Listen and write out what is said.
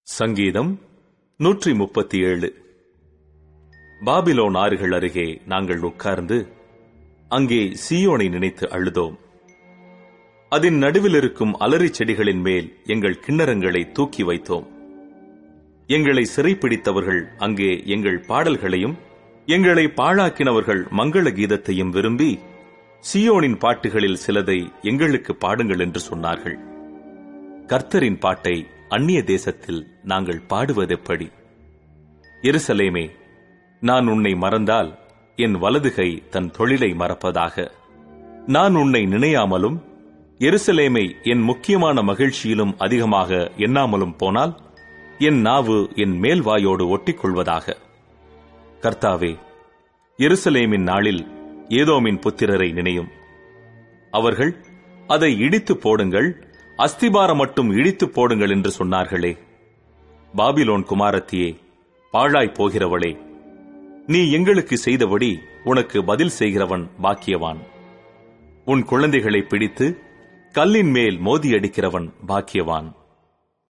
சங்கீதம் நூற்றி முப்பத்தி ஏழு பாபிலோன் ஆறுகள் அருகே நாங்கள் உட்கார்ந்து அங்கே சீயோனை நினைத்து அழுதோம் அதன் நடுவில் இருக்கும் அலரி செடிகளின் மேல் எங்கள் கிண்ணறங்களை தூக்கி வைத்தோம் எங்களை சிறைப்பிடித்தவர்கள் அங்கே எங்கள் பாடல்களையும் எங்களை பாழாக்கினவர்கள் மங்கள கீதத்தையும் விரும்பி சியோனின் பாட்டுகளில் சிலதை எங்களுக்கு பாடுங்கள் என்று சொன்னார்கள் கர்த்தரின் பாட்டை அந்நிய தேசத்தில் நாங்கள் பாடுவதெப்படி எருசலேமே நான் உன்னை மறந்தால் என் வலதுகை தன் தொழிலை மறப்பதாக நான் உன்னை நினையாமலும் எருசலேமை என் முக்கியமான மகிழ்ச்சியிலும் அதிகமாக எண்ணாமலும் போனால் என் நாவு என் மேல் வாயோடு ஒட்டிக்கொள்வதாக கர்த்தாவே எருசலேமின் நாளில் ஏதோமின் புத்திரரை நினையும் அவர்கள் அதை இடித்து போடுங்கள் அஸ்திபாரம் மட்டும் இடித்து போடுங்கள் என்று சொன்னார்களே பாபிலோன் குமாரத்தியே பாழாய் போகிறவளே நீ எங்களுக்கு செய்தபடி உனக்கு பதில் செய்கிறவன் பாக்கியவான் உன் குழந்தைகளை பிடித்து கல்லின் மேல் மோதியடிக்கிறவன் பாக்கியவான்